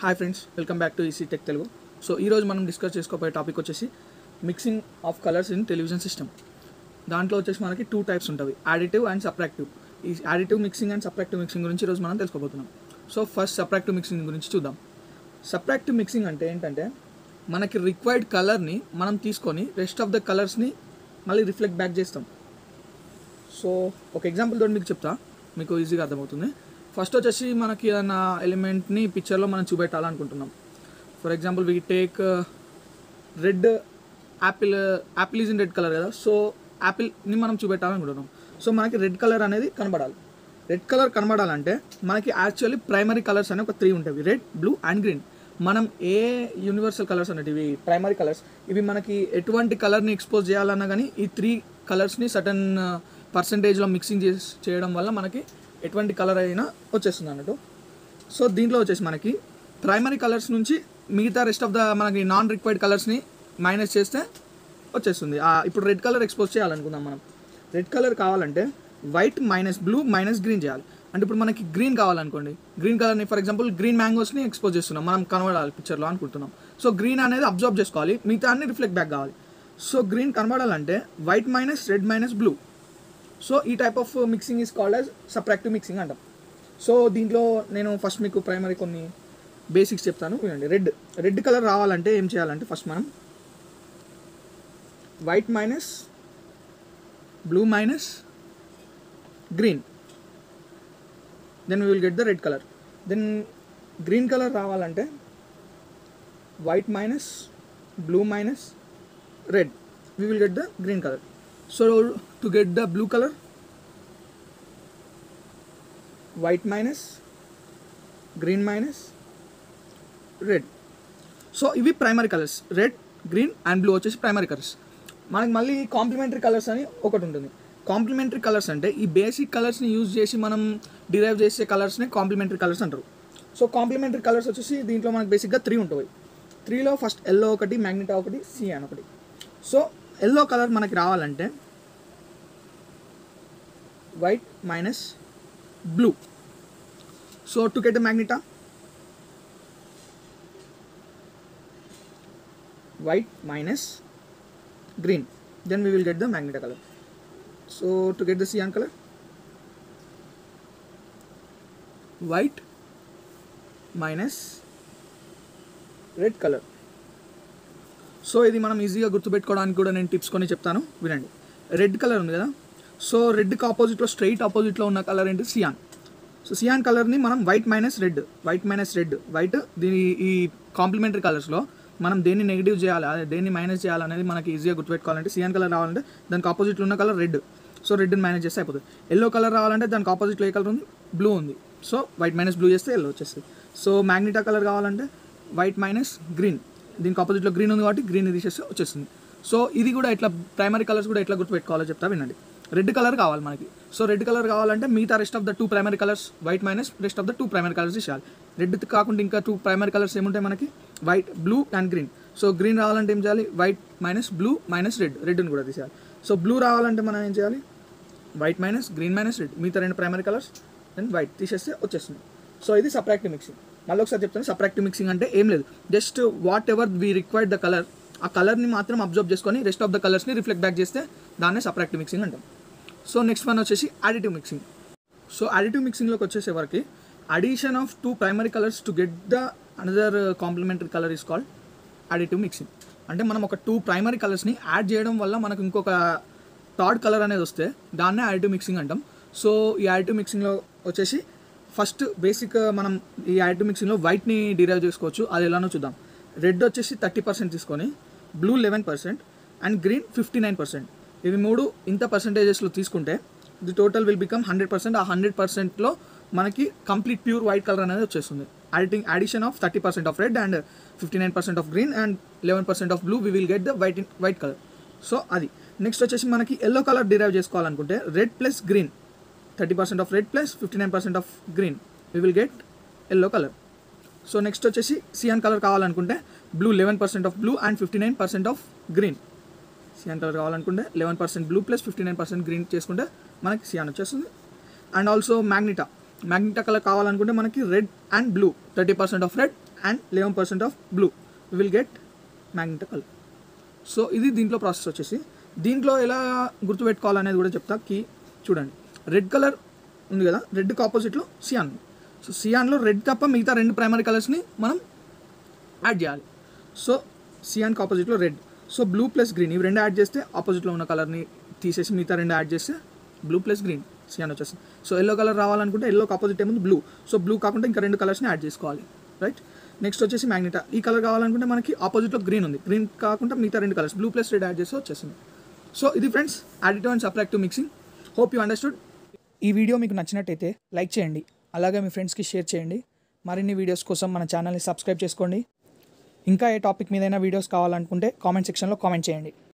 hi friends welcome back to EC tech Telugu so ఈరోజు మనం discuss చేసుకోబోయే టాపిక్ వచ్చేసి mixing of colours in television system దాంట్లో వచ్చేసి మనకి టూ టైప్స్ ఉంటుంది యాడిటివ్ అండ్ సప్రాక్టివ్ ఈ additive mixing and subtractive mixing గురించి ఈరోజు మనం తెలుసుకోబోతున్నాం సో ఫస్ట్ సప్రాక్టివ్ మిక్సింగ్ గురించి చూద్దాం సప్రాక్టివ్ మిక్సింగ్ అంటే ఏంటంటే మనకి రిక్వైర్డ్ కలర్ని మనం తీసుకొని రెస్ట్ ఆఫ్ ద కలర్స్ని మళ్ళీ రిఫ్లెక్ట్ బ్యాక్ చేస్తాం సో ఒక ఎగ్జాంపుల్ తోటి మీకు చెప్తా మీకు ఈజీగా అర్థమవుతుంది ఫస్ట్ వచ్చేసి మనకి ఏదైనా ఎలిమెంట్ని పిక్చర్లో మనం చూపెట్టాలనుకుంటున్నాం for example we take red apple apple is in red colour కదా సో యాపిల్ని మనం చూపెట్టాలనుకుంటున్నాం సో మనకి రెడ్ కలర్ అనేది కనబడాలి రెడ్ కలర్ కనబడాలంటే మనకి యాక్చువల్లీ ప్రైమరీ కలర్స్ అనే ఒక త్రీ ఉంటాయి రెడ్ బ్లూ అండ్ గ్రీన్ మనం ఏ యూనివర్సల్ కలర్స్ అన్నట్టు ఇవి ప్రైమరీ కలర్స్ ఇవి మనకి ఎటువంటి కలర్ని ఎక్స్పోజ్ చేయాలన్నా కానీ ఈ త్రీ కలర్స్ని సటన్ పర్సంటేజ్లో మిక్సింగ్ చేసి చేయడం వల్ల మనకి ఎటువంటి కలర్ అయినా వచ్చేస్తుంది అన్నట్టు సో దీంట్లో వచ్చేసి మనకి ప్రైమరీ కలర్స్ నుంచి మిగతా రెస్ట్ ఆఫ్ ద మనకి నాన్ రిక్వైర్డ్ కలర్స్ని మైనస్ చేస్తే వచ్చేస్తుంది ఆ, ఇప్పుడు రెడ్ కలర్ ఎక్స్పోజ్ చేయాలనుకుందాం మనం రెడ్ కలర్ కావాలంటే white minus blue minus green చేయాలి అంటే ఇప్పుడు మనకి గ్రీన్ కావాలనుకోండి గ్రీన్ కలర్ని ఫర్ ఎగ్జాంపుల్ గ్రీన్ మ్యాంగోస్ని ఎక్స్పోజ్ చేస్తున్నాం మనం కనబడాలి పిక్చర్లో అనుకుంటున్నాం సో గ్రీన్ అనేది అబ్జర్వ్ చేసుకోవాలి మిగతా అన్ని రిఫ్లెక్ట్ బ్యాక్ కావాలి సో గ్రీన్ కనబడాలంటే white minus red minus blue so ఈ type of mixing is called as subtractive mixing అంటాం సో దీంట్లో నేను ఫస్ట్ మీకు ప్రైమరీ కొన్ని బేసిక్స్ చెప్తాను వినండి రెడ్ రెడ్ కలర్ రావాలంటే ఏం చేయాలంటే ఫస్ట్ మనం white minus blue minus green then we will get the red colour then green colour రావాలంటే white minus blue minus red we will get the green colour so to get the blue colour white minus green minus red so ఇవి primary colours red green and blue వచ్చేసి primary colours మనకి మళ్ళీ complementary colours అని ఒకటి ఉంటుంది complementary colours అంటే ఈ basic కలర్స్ని use చేసి మనం డిరైవ్ చేసే కలర్స్ని కాంప్లిమెంటరీ కలర్స్ అంటారు సో కాంప్లిమెంటరీ కలర్స్ వచ్చేసి దీంట్లో మనకి బేసిక్గా త్రీ ఉంటాయి త్రీలో ఫస్ట్ ఎల్లో ఒకటి మ్యాగ్నెటా ఒకటి సియాన్ ఒకటి సో ఎల్లో కలర్ మనకి రావాలంటే white minus blue so to get the magenta white minus green then we will get the magenta color so to get the cyan color white minus red colour so ఇది మనం ఈజీగా గుర్తుపెట్టుకోవడానికి కూడా నేను tips కొన్ని చెప్తాను వినండి రెడ్ కలర్ ఉంది కదా సో రెడ్కి ఆపోజిట్లో స్ట్రైట్ ఆపోజిట్లో ఉన్న కలర్ ఏంటి సియాన్ సో సియాన్ కలర్ని మనం white minus red white minus red white దీని ఈ కాంప్లిమెంటరీ కలర్స్లో మనం దేన్ని నెగిటివ్ చేయాలి అదే దేన్ని మైనస్ చేయాలనేది మనకి ఈజీగా గుర్తుపెట్టుకోవాలంటే సియాన్ కలర్ రావాలంటే దానికి ఆపోజిట్లో ఉన్న కలర్ రెడ్ సో రెడ్ని మైనస్ చేస్తే అయిపోతుంది ఎల్లో కలర్ రావాలంటే దానికి ఆపోజిట్లో ఏ కలర్ ఉంది బ్లూ ఉంది సో వైట్ మైనస్ బ్లూ చేస్తే ఎల్లో వచ్చేస్తుంది సో మ్యాగ్నెటా కలర్ కావాలంటే వైట్ మైనస్ గ్రీన్ దీనికి ఆపోజిట్లో గ్రీన్ ఉంది కాబట్టి గ్రీన్ తీసేస్తే వచ్చేస్తుంది సో ఇది కూడా ఎట్లా ప్రైమరీ కలర్స్ కూడా ఎట్లా గుర్తుపెట్టుకోవాలో చెప్తా వినండి రెడ్ కలర్ కావాలి మనకి సో రెడ్ కలర్ కావాలంటే మిగతా rest of the two primary colours white minus rest of the two primary colours ఇవ్వాలి రెడ్ కాకుండా ఇంకా టూ ప్రైమరీ కలర్స్ ఏముంటాయి మనకి white blue and green so green రావాలంటే ఏం చేయాలి white minus blue minus red రెడ్ని కూడా తీసేయాలి సో బ్లూ రావాలంటే మనం ఏం చేయాలి white minus green minus red మిగతా రెండు ప్రైమరీ కలర్స్ అండ్ వైట్ తీసేస్తే వచ్చేస్తుంది సో ఇది సప్రాక్టివ్ మిక్సింగ్ మళ్ళీ ఒకసారి చెప్తాను సప్రాక్టివ్ మిక్సింగ్ అంటే ఏం లేదు just whatever we required the colour ఆ కలర్ని మాత్రం అబ్జర్వ్ చేసుకొని రెస్ట్ ఆఫ్ ద కలర్స్ని రిఫ్లెక్ట్ బ్యాక్ చేస్తే దాన్నే సప్రాక్టివ్ మిక్సింగ్ అంటాం సో నెక్స్ట్ వన్ వచ్చేసి అడిటివ్ మిక్సింగ్ సో అడిటివ్ మిక్సింగ్లోకి వచ్చేసేవరకు addition of two primary colours to get the another complementary colour is called additive mixing అంటే మనం ఒక టూ ప్రైమరీ కలర్స్ని యాడ్ చేయడం వల్ల మనకు ఇంకొక థర్డ్ కలర్ అనేది వస్తే దాన్నే అడిటివ్ మిక్సింగ్ అంటాం సో ఈ అడిటివ్ మిక్సింగ్లో వచ్చేసి ఫస్ట్ బేసిక్ మనం ఈ అడిటివ్ మిక్సింగ్లో వైట్ని డిరైవ్ చేసుకోవచ్చు అది ఎలానో చూద్దాం రెడ్ వచ్చేసి థర్టీ పర్సెంట్ తీసుకొని blue eleven percent and green fifty nine percent ఇవి మూడు ఇంత పర్సెంటేజెస్లో తీసుకుంటే the total will become hundred percent ఆ హండ్రెడ్ పర్సెంట్లో మనకి కంప్లీట్ ప్యూర్ వైట్ కలర్ అనేది వచ్చేస్తుంది అడిటింగ్ addition of thirty percent of red and fifty nine percent of green and eleven percent of blue we will get the white in white colour so అది next వచ్చేసి మనకి yellow colour derive చేసుకోవాలనుకుంటే red plus green thirty percent of red plus fifty nine percent of green we will get yellow colour so next వచ్చేసి cyan colour కావాలనుకుంటే blue eleven percent of blue and fifty nine percent of green cyan colour కావాలనుకుంటే eleven percent blue plus fifty nine percent green చేసుకుంటే మనకి cyan వచ్చేస్తుంది and also magenta magenta colour కావాలనుకుంటే మనకి red and blue thirty percent of red and eleven percent of blue will get magnetic colour so ఇది దీంట్లో process వచ్చేసి దీంట్లో ఎలా గుర్తుపెట్టుకోవాలనేది కూడా చెప్తా కీ చూడండి రెడ్ కలర్ ఉంది కదా రెడ్కి ఆపోజిట్లో సియాన్ ఉంది సో సియాన్లో రెడ్ తప్ప మిగతా రెండు ప్రైమరీ కలర్స్ని మనం యాడ్ చేయాలి సో సియాన్కి ఆపోజిట్లో red so blue plus green ఇవి రెండు యాడ్ చేస్తే ఆపోజిట్లో ఉన్న కలర్ని తీసేసి మిగతా రెండు యాడ్ చేస్తే బ్లూ ప్లస్ గ్రీన్ సియాన్ వచ్చేస్తుంది సో ఎల్లో కలర్ రావాలనుకుంటే ఎల్లోకి ఆపోజిట్ ఏముంది బ్లూ సో బ్లూ కాకుండా ఇంకా రెండు కలర్స్ని యాడ్ చేసుకోవాలి రైట్ నెక్స్ట్ వచ్చేసి మ్యాగ్నెటా ఈ కలర్ కావాలనుకుంటే మనకి ఆపోజిట్లో గ్రీన్ ఉంది గ్రీన్ కాకుండా మిగతా రెండు colours blue plus red add చేస్తే వచ్చేసింది సో ఇది friends additive and subtractive mixing hope you understood ఈ వీడియో మీకు నచ్చినట్టయితే లైక్ చేయండి అలాగే మీ ఫ్రెండ్స్కి షేర్ చేయండి మరిన్ని వీడియోస్ కోసం మన ఛానల్ని సబ్స్క్రైబ్ చేసుకోండి ఇంకా ఏ టాపిక్ మీదైనా వీడియోస్ కావాలనుకుంటే కామెంట్ సెక్షన్లో కామెంట్ చేయండి